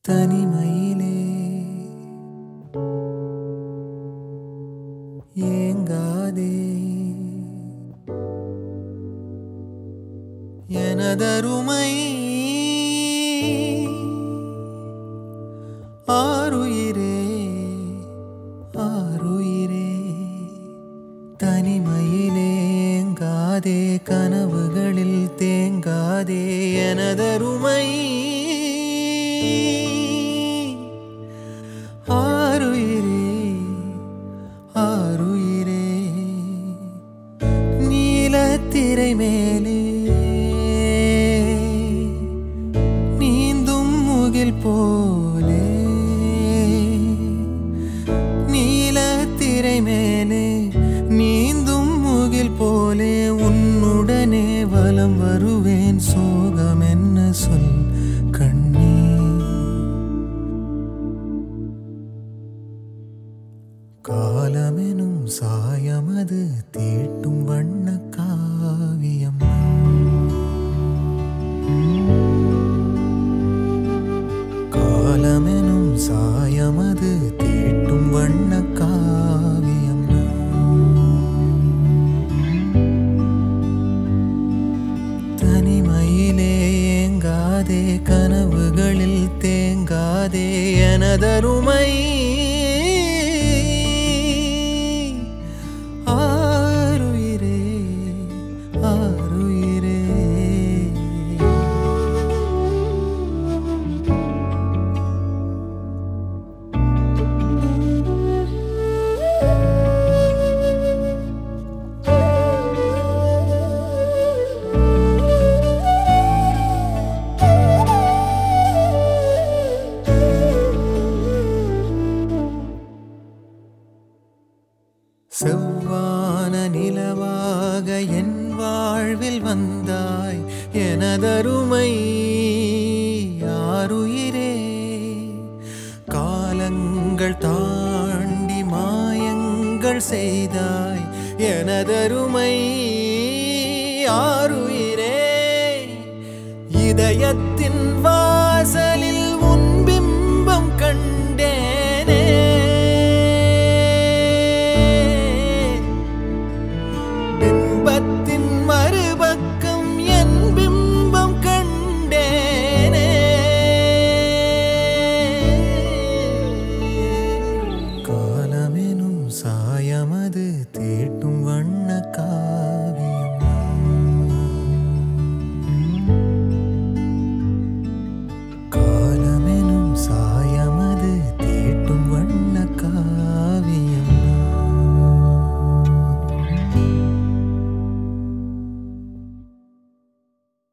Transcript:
தனிமையிலே ஏங்காதே எனதருமை ஆருயிரே ஆருயிரே தனிமையிலே ஏங்காதே கனவுகளில் தேங்காதே எனதருமை ஆருயிரே ஆருயிரே நீலத்திரை மேலே நீந்தும் முகில் போலே நீலத்திரை மேலே நீந்தும் முகில் போலே உன்னுடனே வலம் வருவேன் சோகம் என்ன சொல் கண்ணே காலமெனும் சாயமது தீட்டும் வண்ண காவியம் காலமெனும் சாயமது தீட்டும் வண்ண காவியம் தனிமையிலே ஏங்காதே கனவுகளில் தேங்காதே எனதருமை ஆருயிரே ஆருயிரே செவ்வான நிலவாக என் வாழ்வில் வந்தாய் எனதருமை யாருயிரே காலங்கள் தாண்டி மாயங்கள் செய்தாய் எனதருமை யாருயிரே இதயத்தின் வா